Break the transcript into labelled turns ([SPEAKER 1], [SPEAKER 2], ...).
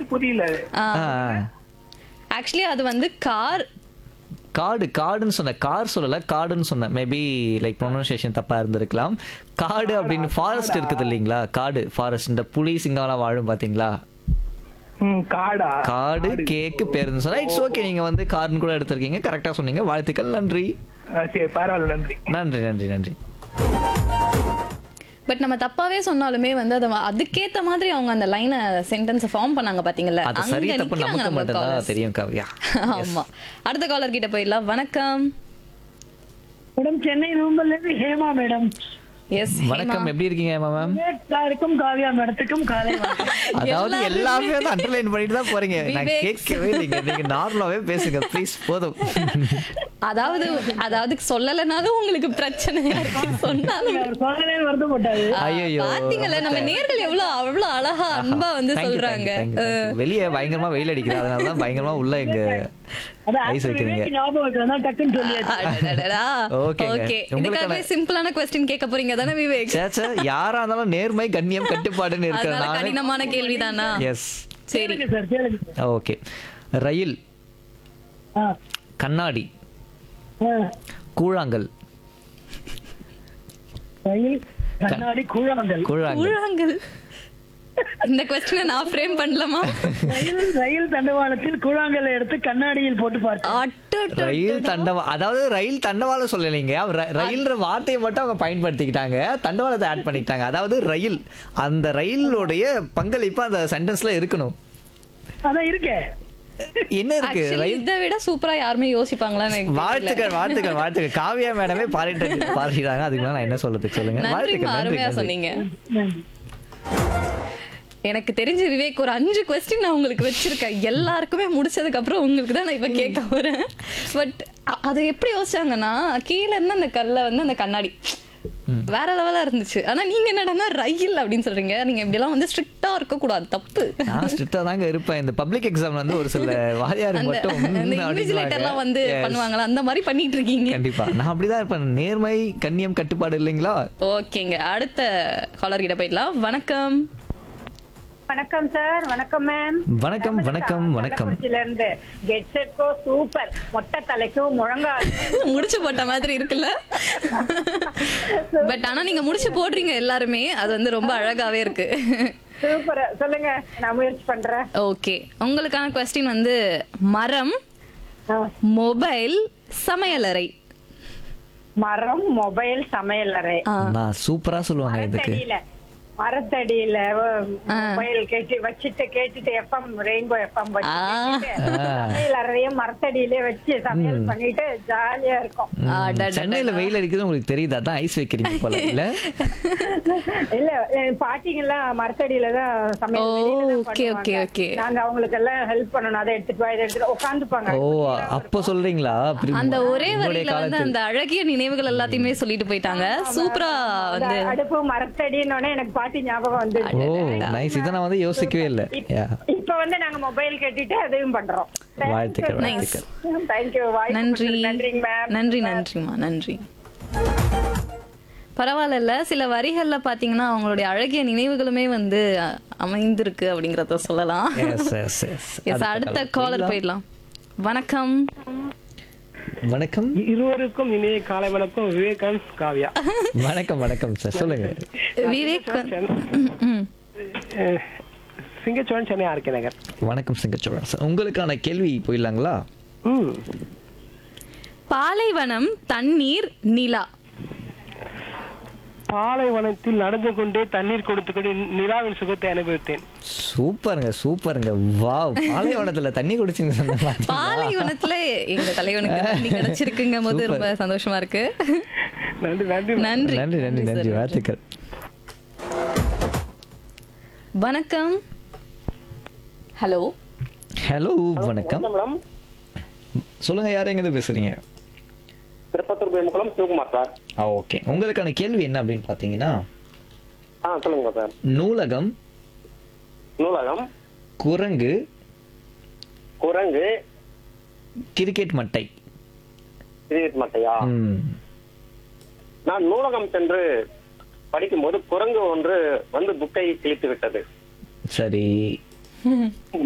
[SPEAKER 1] புரியல
[SPEAKER 2] ஆக்சுவலி அது வந்து கார்
[SPEAKER 3] காடு காடுன்னு சொன்ன கார் சொல்லல காடுன்னு சொன்னேன் மேபி லைக் ப்ரொனன்சியேஷன் தப்பா இருந்திருக்கலாம் காடு அப்படின்னு ஃபாரஸ்ட் இருக்குது இல்லைங்களா காடு ஃபாரஸ்ட் இந்த புலி சிங்காலாம் வாழும் பாத்தீங்களா
[SPEAKER 1] ம் காடா
[SPEAKER 3] காடு கேக்கு பேருந்து சொன்னா இட்ஸ் ஓகே நீங்க வந்து கார்னு கூட எடுத்திருக்கீங்க கரெக்டா சொன்னீங்க வாழ்த்துக்கள் நன்றி
[SPEAKER 1] ஆ, சரி பரவாயில்ல நன்றி
[SPEAKER 3] நன்றி நன்றி நன்றி
[SPEAKER 2] பட் நம்ம தப்பாவே சொன்னாலுமே வந்து அதை அதுக்கேத்த மாதிரி அவங்க அந்த லைனை சென்டென்ஸ் ஃபார்ம் பண்ணாங்க பாத்தீங்களா
[SPEAKER 3] அது சரி
[SPEAKER 2] அங்க
[SPEAKER 3] தப்பு
[SPEAKER 2] நிக்கிறாங்க
[SPEAKER 3] நமக்கு
[SPEAKER 2] நம்ம
[SPEAKER 3] மட்டும்தான்
[SPEAKER 2] callers.
[SPEAKER 3] தெரியும் காவியா
[SPEAKER 2] ஆமா அடுத்த காலர் கிட்ட போயிடலாம் வணக்கம்
[SPEAKER 4] மேடம் சென்னை ரூம்பல்ல இருந்து ஹேமா மேடம்
[SPEAKER 2] எஸ்
[SPEAKER 3] வணக்கம் எப்படி இருக்கீங்க மேம்
[SPEAKER 4] சாருக்கும் காவியா மேடத்துக்கும் காலை வணக்கம்.
[SPEAKER 3] அதாவது
[SPEAKER 2] எல்லாருமே-
[SPEAKER 3] எல்லாமே வந்து அண்டர்லைன் பண்ணிட்டு தான் போறீங்க நான்
[SPEAKER 2] விவேக்.
[SPEAKER 3] கேட்கவே இல்லைங்க நீங்க நார்மலாவே பேசுங்க ப்ளீஸ் போதும்
[SPEAKER 2] அதாவது அதாவது சொல்லலைனாலும் உங்களுக்கு பிரச்சனையா இருக்கு சொன்னாலும்
[SPEAKER 4] அவர் சொல்லலேன்னு வருத்தப்பட்டாரு
[SPEAKER 3] ஐயோ
[SPEAKER 2] பாத்தீங்கல்ல நம்ம நேர்கள் எவ்வளவு அவ்வளவு அழகா அன்பா வந்து சொல்றாங்க
[SPEAKER 3] வெளியே பயங்கரமா வெயில் அடிக்குது அதனால தான் பயங்கரமா உள்ள இங்க
[SPEAKER 4] அது
[SPEAKER 3] ஐஸ்
[SPEAKER 4] actor
[SPEAKER 3] வைக்கிறீங்க
[SPEAKER 4] விவேக் ஞாபகம் வைக்கிறதா டக்குன்னு சொல்லியாச்சு
[SPEAKER 3] ஓகேங்க.
[SPEAKER 2] ஓகே
[SPEAKER 3] உங்களுக்கான-
[SPEAKER 2] இதுக்காகவே சிம்பிளான கொஸ்டின் கேட்க போறீங்க தானே விவேக்
[SPEAKER 3] சேச்சா யாரா இருந்தாலும் நேர்மை கண்ணியம் கட்டுப்பாடுன்னு
[SPEAKER 2] அதனால
[SPEAKER 3] இருக்கிறனால
[SPEAKER 2] கடினமான கேள்விதானா
[SPEAKER 3] எஸ்
[SPEAKER 2] சரி
[SPEAKER 4] கேளுங்க சார் கேளுங்க சார்
[SPEAKER 3] ஓகே ரயில்
[SPEAKER 4] ஆ,
[SPEAKER 3] கண்ணாடி
[SPEAKER 4] ஆ.
[SPEAKER 3] கூழாங்கல்
[SPEAKER 4] ரயில் கண்ணாடி கூழாங்கல்
[SPEAKER 3] கூழாங்கல்
[SPEAKER 2] கூழாங்கல் இந்த கொஸ்டினை நான் ஃப்ரேம் பண்ணலாமா
[SPEAKER 4] ரயில் ரயில் தண்டவாளத்தில் கூழாங்கல்லை எடுத்து கண்ணாடியில் போட்டு பார்த்தேன்
[SPEAKER 2] அட்டோ
[SPEAKER 3] ரயில் தண்டவா அதாவது ரயில் தண்டவாளம் சொல்லலைங்க அவர் ர- ரயில்ன்ற வார்த்தையை மட்டும் அவங்க பயன்படுத்திக்கிட்டாங்க தண்டவாளத்தை ஆட் பண்ணிக்கிட்டாங்க அதாவது ரயில் அந்த ரயிலுடைய பங்களிப்பு அந்த சென்டென்ஸ்ல இருக்கணும்
[SPEAKER 4] அதான் இருக்கே
[SPEAKER 3] என்ன இருக்கு
[SPEAKER 2] ஆக்சுவலி
[SPEAKER 3] ரயில்
[SPEAKER 2] இதை விட சூப்பரா யாருமே யோசிப்பாங்களான்னு எனக்கு தெரியல.
[SPEAKER 3] வாழ்த்துக்கள் வாழ்த்துக்கள் வாழ்த்துக்கள் காவியா மேடமே பாராட்டு பாராட்டிட்டாங்க அதுக்கு மேல நான் என்ன சொல்றதுக்கு சொல்லுங்க
[SPEAKER 2] நன்றிமா
[SPEAKER 3] வாழ்த்துக்கள் நன்றி
[SPEAKER 2] அருமையா
[SPEAKER 3] நன்றி
[SPEAKER 2] சொன்னீங்க
[SPEAKER 4] நன்றி.
[SPEAKER 2] எனக்கு தெரிஞ்ச விவேக் ஒரு அஞ்சு கொஸ்டின் நான் உங்களுக்கு வச்சிருக்கேன் எல்லாருக்குமே முடிச்சதுக்கு அப்புறம் உங்களுக்கு தான் நான் இப்ப கேட்க போறேன் பட் அது எப்படி யோசிச்சாங்கன்னா கீழ இருந்து அந்த கல்ல வந்து அந்த கண்ணாடி வேற லெவலா இருந்துச்சு ஆனா நீங்க என்னடான்னா ரயில் அப்படின்னு சொல்றீங்க நீங்க இப்படி எல்லாம் வந்து ஸ்ட்ரிக்டா இருக்க கூடாது தப்பு
[SPEAKER 3] நான் ஸ்ட்ரிக்டா தாங்க இருப்பேன் இந்த பப்ளிக் எக்ஸாம் வந்து ஒரு சில வாரியார்
[SPEAKER 2] அந்த
[SPEAKER 3] மட்டும்
[SPEAKER 2] அந்த
[SPEAKER 3] ம்
[SPEAKER 2] இன்விஜிலேட்டர் எல்லாம் வந்து
[SPEAKER 3] Yes.
[SPEAKER 2] பண்ணுவாங்களா அந்த மாதிரி பண்ணிட்டு இருக்கீங்க
[SPEAKER 3] கண்டிப்பா நான் அப்படிதான் இருப்பேன் நேர்மை கண்ணியம் கட்டுப்பாடு இல்லைங்களா
[SPEAKER 2] ஓகேங்க அடுத்த காலர் கிட்ட போயிடலாம் வணக்கம்
[SPEAKER 5] வணக்கம் சார் வணக்கம் மேம்
[SPEAKER 3] வணக்கம் வணக்கம் வணக்கம்
[SPEAKER 5] இருந்து கெட் செட்கோ சூப்பர் மொட்டை தலைக்கும் முழங்கால்
[SPEAKER 2] முடிச்சு போட்ட மாதிரி இருக்குல்ல பட் ஆனா நீங்க முடிச்சு போடுறீங்க எல்லாருமே அது வந்து ரொம்ப அழகாவே இருக்கு
[SPEAKER 5] சூப்பர் சொல்லுங்க நான் முயற்சி பண்றேன்
[SPEAKER 2] ஓகே உங்களுக்கான கொஸ்டின் வந்து மரம்
[SPEAKER 5] ஆ.
[SPEAKER 2] மொபைல் சமையலறை
[SPEAKER 5] மரம் மொபைல் சமையலறை
[SPEAKER 2] ஆ,
[SPEAKER 3] நான் சூப்பரா சொல்லுவாங்க இதுக்கு
[SPEAKER 5] மரத்தடியில மரத்தடியில மொபைல் கேட்டு வச்சுட்டு கேட்டுட்டு எஃப்எம் ரெயின்போ எஃப்எம்
[SPEAKER 2] ஆ.
[SPEAKER 5] சமையல் அறையும் மரத்தடியிலே வச்சு சமையல் பண்ணிட்டு ஜாலியா இருக்கும்
[SPEAKER 2] அடடடடா.
[SPEAKER 3] சென்னையில வெயில் அடிக்குது உங்களுக்கு தெரியுது அதான் ஐஸ் வைக்கிறீங்க போல இல்ல
[SPEAKER 5] இல்ல என் பாட்டிங்க எல்லாம் மரத்தடியில தான் சமையல்
[SPEAKER 2] ஓ,
[SPEAKER 5] வெளியில தான்
[SPEAKER 2] okay,
[SPEAKER 5] பண்ணுவாங்க.
[SPEAKER 2] okay, okay.
[SPEAKER 5] நாங்க அவங்களுக்கு எல்லாம் ஹெல்ப் பண்ணணும் அதை எடுத்துட்டு வா இதை எடுத்துட்டு உட்காந்துப்பாங்க
[SPEAKER 3] ஓ அப்ப சொல்றீங்களா அப்படி
[SPEAKER 2] அந்த ஒரே
[SPEAKER 3] உங்களுடைய
[SPEAKER 2] வரியில வந்து
[SPEAKER 3] காலத்தில்.
[SPEAKER 2] அந்த அழகிய நினைவுகள் எல்லாத்தையுமே சொல்லிட்டு போயிட்டாங்க சூப்பரா வந்து
[SPEAKER 5] அடுப்பு மரத்தடின்னு எனக்கு பாட்டி ஞாபகம் வந்து
[SPEAKER 3] ஓ நைஸ் இதை நான் வந்து யோசிக்கவே இல்ல Yeah.
[SPEAKER 5] இப்ப வந்து நாங்க மொபைல் கேட்டுட்டு அதையும் பண்றோம்
[SPEAKER 3] வாழ்த்துக்கள் வாழ்த்துக்கள்
[SPEAKER 5] தேங்க்யூ
[SPEAKER 2] நன்றி
[SPEAKER 5] நன்றிங்க மேம்
[SPEAKER 2] நன்றி நன்றிமா நன்றி பரவாயில்ல சில வரிகள்ல பாத்தீங்கன்னா அவங்களுடைய அழகிய நினைவுகளுமே வந்து அ- அமைந்திருக்கு அப்படிங்கறத சொல்லலாம்
[SPEAKER 3] Yes, yes, yes.
[SPEAKER 2] எஸ் அடுத்த காலர் போயிடலாம் வணக்கம்
[SPEAKER 3] வணக்கம்
[SPEAKER 1] இருவருக்கும் இனிய காலை வணக்கம் விவேகானந்த் காவியா
[SPEAKER 3] வணக்கம் வணக்கம் சார் சொல்லுங்க
[SPEAKER 2] விவேக் ம், ம்.
[SPEAKER 1] அஹ், சிங்கச்சோழன் சென்னை ஆர்கே நகர்
[SPEAKER 3] வணக்கம் சிங்கச்சோழன் சார் உங்களுக்கான கேள்வி போயிடலாங்களா
[SPEAKER 1] ம்
[SPEAKER 2] பாலைவனம் தண்ணீர் நிலா
[SPEAKER 1] பாலைவனத்தில் நடந்து கொண்டே தண்ணீர் கொடுத்து கொண்டு நிலாவின் சுகத்தை அனுபவித்தேன்
[SPEAKER 3] சூப்பருங்க சூப்பருங்க வாவ் பாலைவனத்துல தண்ணி குடிச்சிங்க சொன்ன மாதிரி.
[SPEAKER 2] பாலைவனத்துல எங்க தலைவனுக்கு தண்ணி கிடைச்சிருக்குங்க போது
[SPEAKER 3] Super.
[SPEAKER 2] ரொம்ப சந்தோஷமா இருக்கு
[SPEAKER 1] நன்றி நன்றி
[SPEAKER 2] நன்றி
[SPEAKER 3] நன்றி நன்றி நன்றி
[SPEAKER 2] sir.
[SPEAKER 3] வாழ்த்துக்கள்
[SPEAKER 2] வணக்கம் ஹலோ
[SPEAKER 3] ஹலோ வணக்கம்
[SPEAKER 6] மேடம்
[SPEAKER 3] சொல்லுங்க யார் எங்க இருந்து பேசுறீங்க
[SPEAKER 6] திருப்பத்தூர் பேமுக்குளம் சிவகுமார் சார்
[SPEAKER 3] ஆ ஓகே உங்களுக்கான கேள்வி என்ன அப்படின்னு பாத்தீங்கன்னா
[SPEAKER 6] ஆ சொல்லுங்க சார்
[SPEAKER 3] நூலகம்
[SPEAKER 6] நூலகம்
[SPEAKER 3] குரங்கு
[SPEAKER 6] குரங்கு
[SPEAKER 3] கிரிக்கெட் மட்டை
[SPEAKER 6] கிரிக்கெட் மட்டையா
[SPEAKER 3] ம்.
[SPEAKER 6] நான் நூலகம் சென்று படிக்கும்போது குரங்கு ஒன்று வந்து புக்கை கிழித்து விட்டது
[SPEAKER 3] சரி